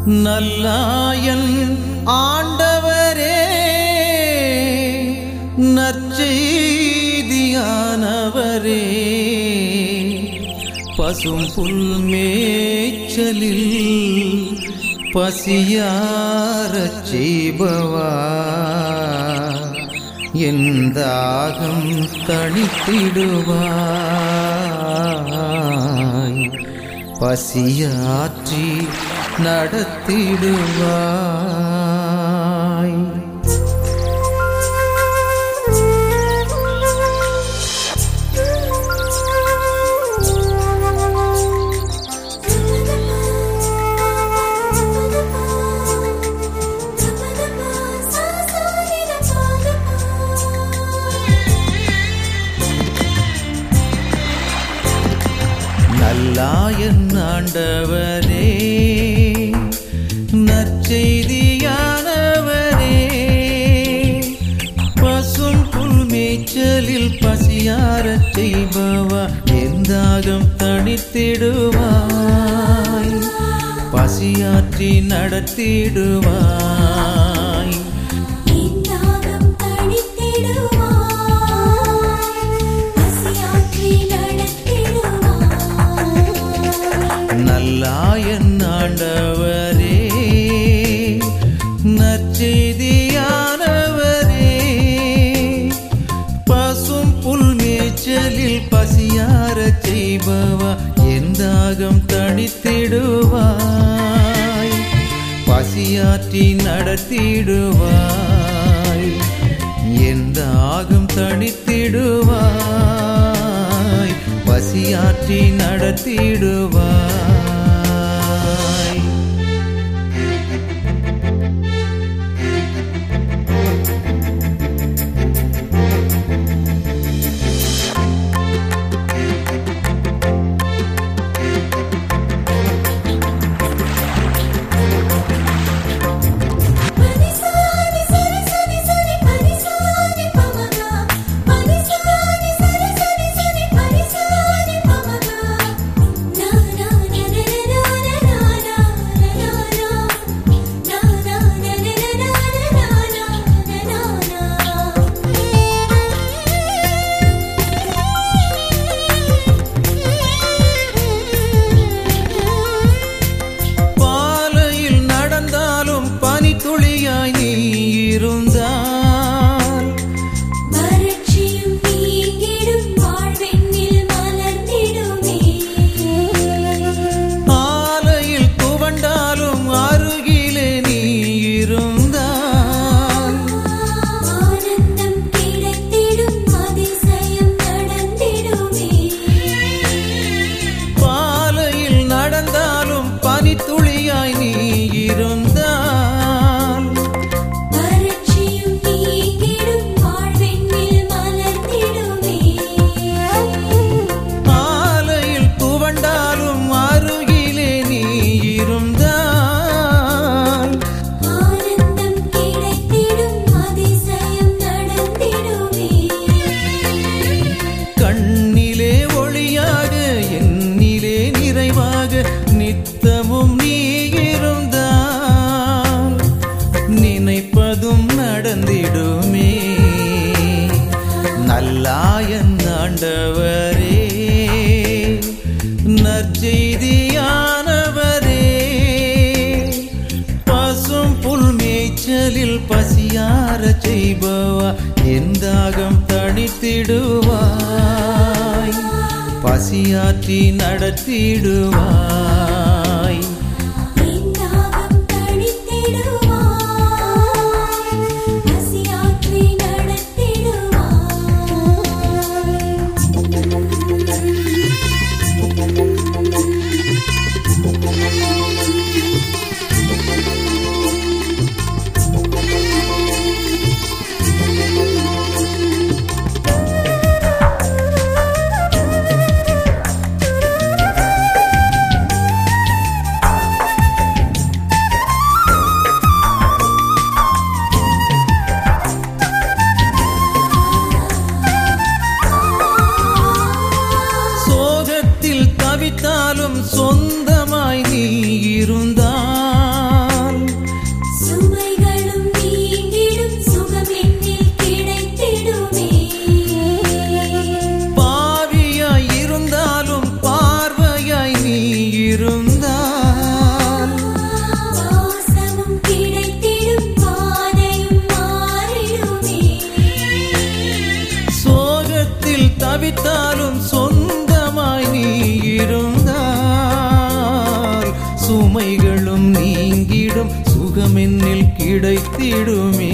நல்லாயன் ஆண்டவரே நற்செய்தியானவரே பசும் புல்மேச்சலில் பசியாரச் செய்பவா என் தாகம் தணித்திடுவாய் பசியாற்றி நடத்திடுவாய் நல்லாயன் ஆண்டவரே நற்செய்தியானவரே பசும் புல்மேச்சலில் பசியாரச் செய்பவா எந்தாகம் தணித்திடுவாய் பசியாற்றி நடத்திடுவாய் இந்தாகம் தணித்திடுவாய் பசியாற்றி நடத்திடுவாய் நல்லாயன் ஆண்டவரே நற்செய்தியானவரே பசும் புல்மேச்சலில் பசியாரச் செய்பவா எந்தாகம் தணித்திடுவாய் பசியாற்றி நடத்திடுவாய் எந்தாகம் தணித்திடுவாய் பசியாற்றி நடத்திடுவாய் பனிசானி சரி சரி சரி பனிசானி பமகா பனிசானி சரி சரி சரி பனிசானி பமகா நா நா நா நா நா நா நா நா நா நா நா நா பாலையில் நடந்தாலும் பனித்துளியாய் நீ இருந்தால் வறட்சியும் நீங்கிடும் வாழ்வெண்ணில் மலர்ந்திடுமே ஆலையில் துவண்டாலும் அருகிலே நீ இருந்தால் ஆனந்தம் கிடைத்திடும் அதிசயம் நடந்திடுமே பாலையில் நடந்தாலும் பனித்துளியாய் நீ இருந்தால் வறட்சியும் நீங்கிடும் வாழ்வெண்ணில் மலர்ந்திடுமே ஆலையில் துவண்டாலும் அருகிலே நீ இருந்தால் ஆனந்தம் கிடைத்திடும் அதிசயம் நடந்திடுமே கண்ணிலே ஒளியாக என்னிலே நிறைவாக நித்தமும் நீ இருந்தால் நினைப்பதும் நடந்திடுமே நல்லாயன் ஆண்டவரே நற்செய்தியானவரே பசும் புல்மேய்ச்சலில் பசியார செய்பவா எந்தாகம் தணித்திடுவாய் பசியாற்றி நடத்திடுவாய் இந்தாகம் தணித்திடுவாய் பசியாற்றி நடத்திடுவாய் பாசம் என்னில் கிடைத்திடுமே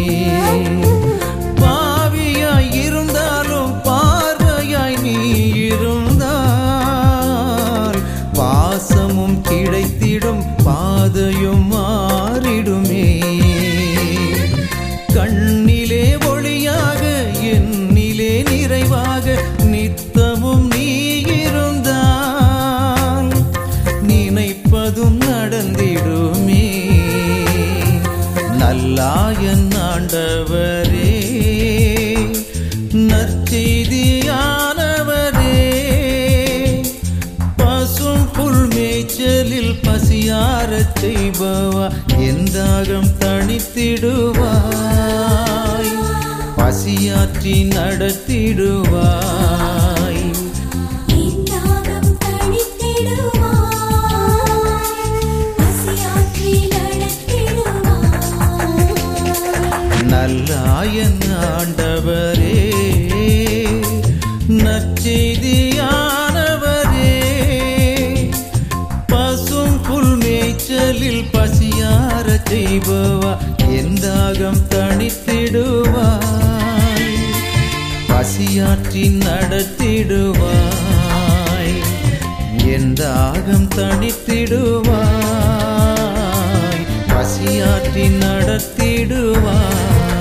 பாவியாய் இருந்தாலும் பார்வையாய் நீ இருந்தால் பாசமும் கிடைத்திடும் பாதையும் மாறிடுமே கண்ணிலே ஒளியாக என்னிலே நிறைவாக நித்தமும் நீ இருந்தால் நினைப்பதும் நடந்திடுமே நல்லாயன் ஆண்டவரே நற்செய்தியானவரே பசும் புல் மேய்ச்சலில் பசியாரச் செய்பவா எந்தாகம் தணித்திடுவாய் பசியாற்றி நடத்திடுவாய் இந்தாகம் தணித்திடுவாய் பசியாற்றி நடத்திடுவாய் நல்லாயன் ஆண்டவரே நற்செய்தியானவரே பசும் புல் மேய்ச்சலில் பசியாரச் செய்பவா எந்தாகம் தணித்திடுவாய் பசியாற்றி நடத்திடுவாய் எந்தாகம் தணித்திடுவாய் பசியாற்றி நடத்திடுவாய்